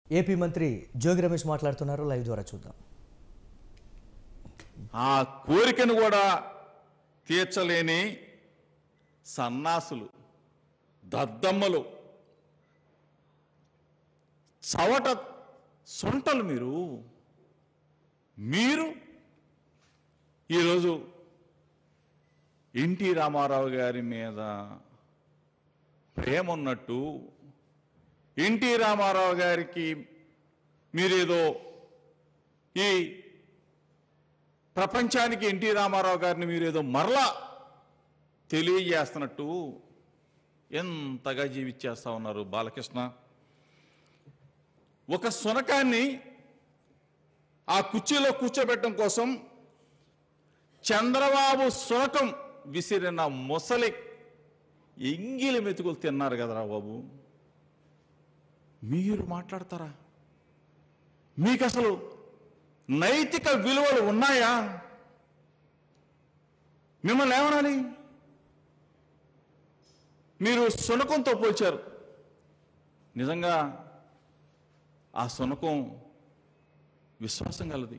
AP మంత్రి జోగి రమేష్ మాట్లాడుతున్నారు live ద్వారా చూద్దాం ఆ కోరికను కూడా తీర్చలేని సన్నాసులు దద్దమ్మలు చవట సొంటలు మీరు మీరు ఈరోజు ఎన్టీ రామారావు గారి మీద ప్రేమ ఉన్నట్టు ఎన్టీ రామారావు గారికి మీరేదో ఈ ప్రపంచానికి ఎన్టీ రామారావు గారిని మీరు ఏదో మరలా తెలియజేస్తున్నట్టు ఎంతగా జీవించేస్తా ఉన్నారు బాలకృష్ణ ఒక సునకాన్ని ఆ కుర్చీలో కూర్చోబెట్టడం కోసం చంద్రబాబు సునకం విసిరిన ముసలి ఎంగిలి మెతుకులు తిన్నారు కదరా బాబు మీరు మాట్లాడతారా మీకు అసలు నైతిక విలువలు ఉన్నాయా మిమ్మల్ని ఏమనాలి మీరు సునకంతో పోల్చారు నిజంగా ఆ సునకం విశ్వాసం కలది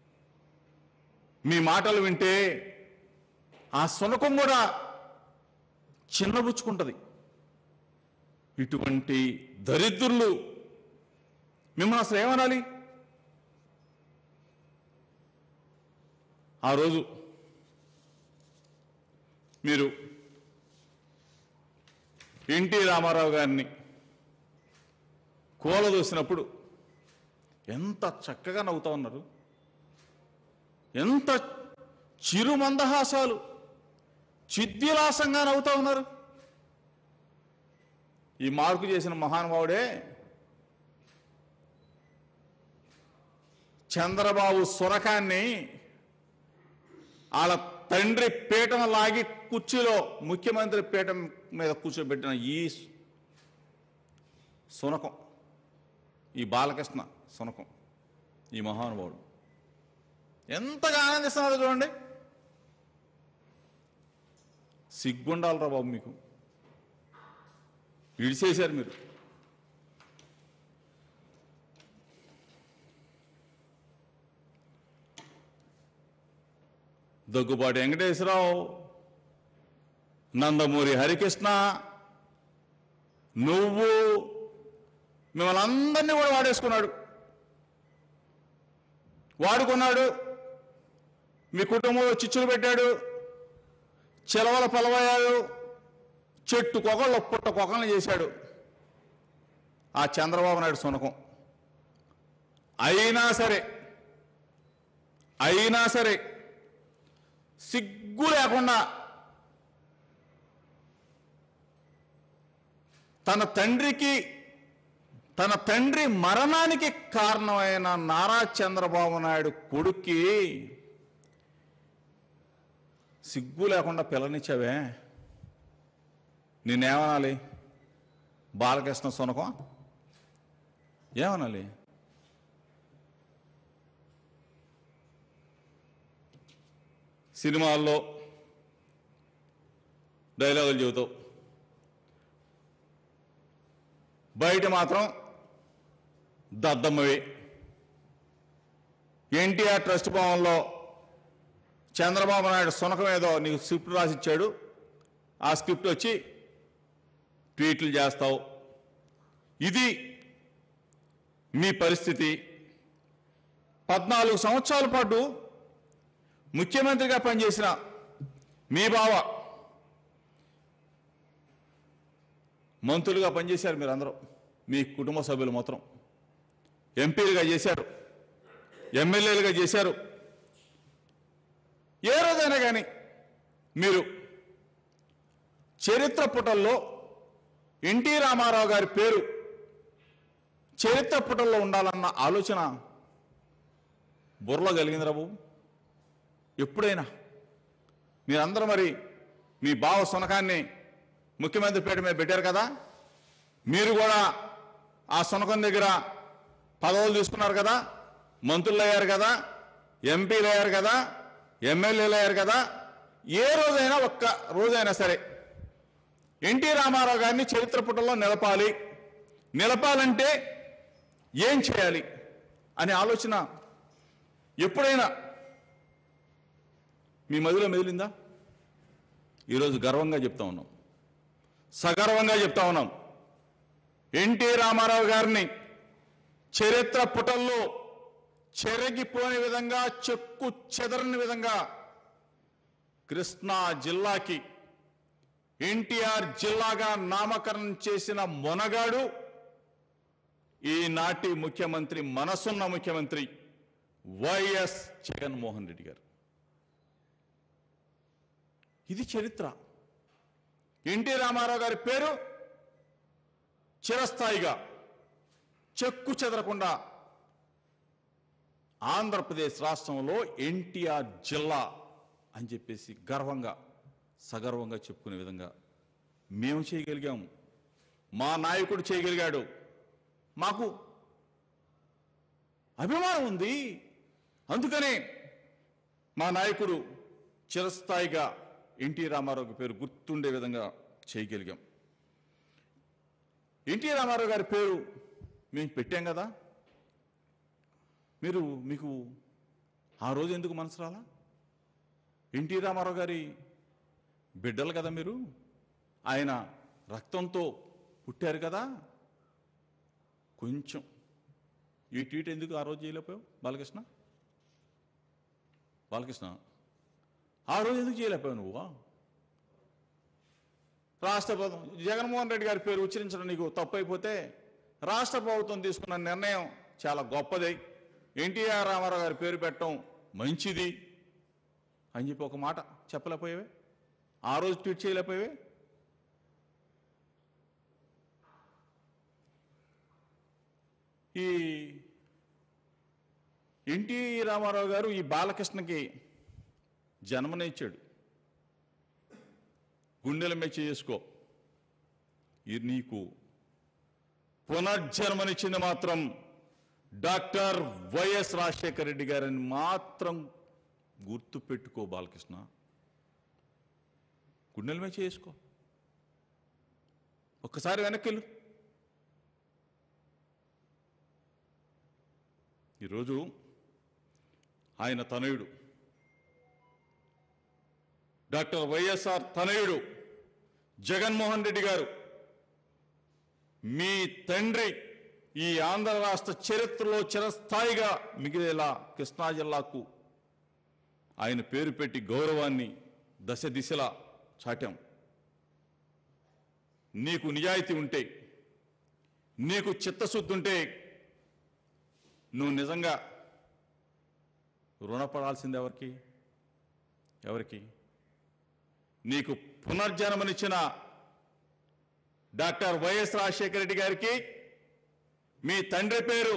మీ మాటలు వింటే ఆ సునకం కూడా చిన్నబుచ్చుకుంటది ఇటువంటి దరిద్రులు మిమ్మల్ని అసలు ఏమనాలి ఆ రోజు మీరు ఎన్టీ రామారావు గారిని కూలదోసినప్పుడు ఎంత చక్కగా నవ్వుతా ఉన్నారు ఎంత చిరుమందహాసాలు చిద్విలాసంగా నవ్వుతా ఉన్నారు ఈ మార్పు చేసిన మహానుభావుడే చంద్రబాబు సురకాన్ని వాళ్ళ తండ్రి పీటను లాగి కుర్చీలో ముఖ్యమంత్రి పీఠం మీద కూర్చోబెట్టిన ఈ సునకం ఈ బాలకృష్ణ సునకం ఈ మహానుభావుడు ఎంతగా ఆనందిస్తున్నారో చూడండి సిగ్గుండాలరా బాబు మీకు విడిచేశారు మీరు దగ్గుబాటి వెంకటేశ్వరరావు నందమూరి హరికృష్ణ నువ్వు మిమ్మల్ని అందరినీ కూడా వాడేసుకున్నాడు వాడుకున్నాడు మీ కుటుంబంలో చిచ్చులు పెట్టాడు చిలవల పలవయాడు చెట్టు కొకళ్ళు పుట్ట కొకల్ని చేశాడు ఆ చంద్రబాబు నాయుడు సునకం అయినా సరే అయినా సరే సిగ్గు లేకుండా తన తండ్రికి తన తండ్రి మరణానికి కారణమైన నారా చంద్రబాబు నాయుడు కొడుక్కి సిగ్గు లేకుండా పిల్లనిచ్చావే నేనేమనాలి బాలకృష్ణ సునకం ఏమనాలి సినిమాల్లో డైలాగులు చెబుతావు బయట మాత్రం దద్దమ్మవి ఎన్టీఆర్ ట్రస్ట్ భవన్లో చంద్రబాబు నాయుడు సునకం ఏదో నీకు స్క్రిప్ట్ రాసిచ్చాడు ఆ స్క్రిప్ట్ వచ్చి ట్వీట్లు చేస్తావు ఇది మీ పరిస్థితి పద్నాలుగు సంవత్సరాల పాటు ముఖ్యమంత్రిగా పనిచేసిన మీ బావ మంత్రులుగా పనిచేశారు మీరందరూ మీ కుటుంబ సభ్యులు మొత్తం ఎంపీలుగా చేశారు ఎమ్మెల్యేలుగా చేశారు ఏ రోజైనా కానీ మీరు చరిత్ర పుటల్లో ఎన్టీ రామారావు గారి పేరు చరిత్ర పుటల్లో ఉండాలన్న ఆలోచన బుర్రలో కలిగిందిరా బాబు ఎప్పుడైనా మీరందరూ మరి మీ బావ సునకాన్ని ముఖ్యమంత్రి పేట మీద పెట్టారు కదా మీరు కూడా ఆ సునకం దగ్గర పదవులు తీసుకున్నారు కదా మంత్రులు అయ్యారు కదా ఎంపీలు అయ్యారు కదా ఎమ్మెల్యేలు అయ్యారు కదా ఏ రోజైనా ఒక్క రోజైనా సరే ఎన్టీ రామారావు గారిని చరిత్ర పుటల్లో నిలపాలి నిలపాలంటే ఏం చేయాలి అనే ఆలోచన ఎప్పుడైనా మీ మదిలో మెదిలిందా ఈరోజు గర్వంగా చెప్తా ఉన్నాం సగర్వంగా చెప్తా ఉన్నాం ఎన్టీ రామారావు గారిని చరిత్ర పుటల్లో చెరగిపోని విధంగా చెక్కు చెదరని విధంగా కృష్ణా జిల్లాకి ఎన్టీఆర్ జిల్లాగా నామకరణం చేసిన మొనగాడు ఈనాటి ముఖ్యమంత్రి మనసున్న ముఖ్యమంత్రి వైఎస్ జగన్మోహన్ రెడ్డి గారు ఇది చరిత్ర ఎన్టీ రామారావు గారి పేరు చిరస్థాయిగా చెక్కు చెదరకుండా ఆంధ్రప్రదేశ్ రాష్ట్రంలో ఎన్టీఆర్ జిల్లా అని చెప్పేసి గర్వంగా సగర్వంగా చెప్పుకునే విధంగా మేము చేయగలిగాము మా నాయకుడు చేయగలిగాడు మాకు అభిమానం ఉంది అందుకనే మా నాయకుడు చిరస్థాయిగా ఎన్టీ రామారావు పేరు గుర్తుండే విధంగా చేయగలిగాం ఎన్టీ రామారావు గారి పేరు మేము పెట్టాం కదా మీరు మీకు ఆ రోజు ఎందుకు మనసు రాలా ఎన్టీ రామారావు గారి బిడ్డలు కదా మీరు ఆయన రక్తంతో పుట్టారు కదా కొంచెం ఈ ట్వీట్ ఎందుకు ఆ రోజు చేయలేకపోయావు బాలకృష్ణ బాలకృష్ణ ఆ రోజు ఎందుకు చేయలేకపోయావు నువ్వు రాష్ట్ర ప్రభుత్వం జగన్మోహన్ రెడ్డి గారి పేరు ఉచ్చరించడం నీకు తప్పైపోతే రాష్ట్ర ప్రభుత్వం తీసుకున్న నిర్ణయం చాలా గొప్పది ఎన్టీఆర్ రామారావు గారి పేరు పెట్టడం మంచిది అని చెప్పి ఒక మాట చెప్పలేకపోయావే ఆ రోజు ట్వీట్ చేయలేకపోయావే ఈ ఎన్టీ రామారావు గారు ఈ బాలకృష్ణకి జన్మనిచ్చాడు గుండెల మెచ్చ చేసుకో ఇది నీకు పునర్జన్మనిచ్చింది మాత్రం డాక్టర్ వైఎస్ రాజశేఖర రెడ్డి గారిని మాత్రం గుర్తు పెట్టుకో బాలకృష్ణ గుండెల మీద చేసుకో ఒక్కసారి వెనక్కి ఈరోజు ఆయన తనయుడు డాక్టర్ వైఎస్ఆర్ తనయుడు జగన్మోహన్ రెడ్డి గారు మీ తండ్రి ఈ ఆంధ్ర రాష్ట్ర చరిత్రలో చిరస్థాయిగా మిగిలేలా కృష్ణా జిల్లాకు ఆయన పేరు పెట్టి గౌరవాన్ని దశ దిశలా చాటాం నీకు నిజాయితీ ఉంటే నీకు చిత్తశుద్ధి ఉంటే నువ్వు నిజంగా రుణపడాల్సింది ఎవరికి ఎవరికి నీకు పునర్జన్మనిచ్చిన డాక్టర్ వైఎస్ రాజశేఖర రెడ్డి గారికి మీ తండ్రి పేరు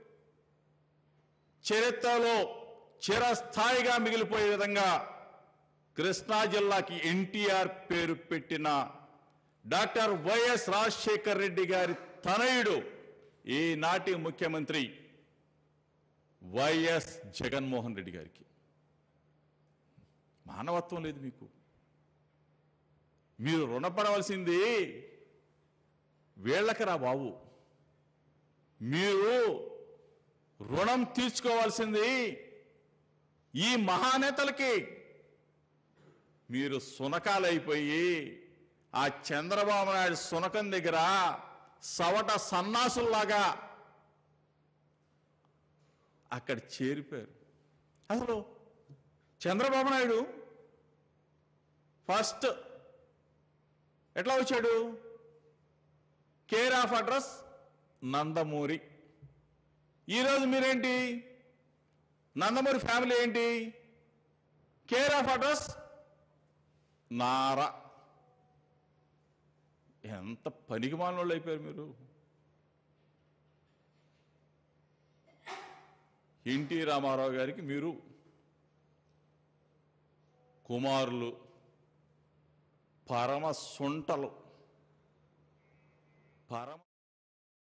చరిత్రలో చిరస్థాయిగా మిగిలిపోయే విధంగా కృష్ణా జిల్లాకి ఎన్టీఆర్ పేరు పెట్టిన డాక్టర్ వైఎస్ రాజశేఖర్ రెడ్డి గారి తనయుడు ఈనాటి ముఖ్యమంత్రి వైఎస్ జగన్మోహన్ రెడ్డి గారికి మానవత్వం లేదు మీకు మీరు రుణపడవలసింది వీళ్ళకి రా బాబు మీరు రుణం తీర్చుకోవాల్సింది ఈ మహానేతలకి మీరు సునకాలైపోయి ఆ చంద్రబాబు నాయుడు సునకం దగ్గర సవట సన్నాసుల్లాగా అక్కడ చేరిపోయారు అసలు చంద్రబాబు నాయుడు ఫస్ట్ ఎట్లా వచ్చాడు కేర్ ఆఫ్ అడ్రస్ నందమూరి ఈరోజు మీరేంటి నందమూరి ఫ్యామిలీ ఏంటి కేర్ ఆఫ్ అడ్రస్ నారా ఎంత పనికి మానవాళ్ళు అయిపోయారు మీరు ఎన్టీ రామారావు గారికి మీరు కుమారులు పరమ సొంటలు పరమ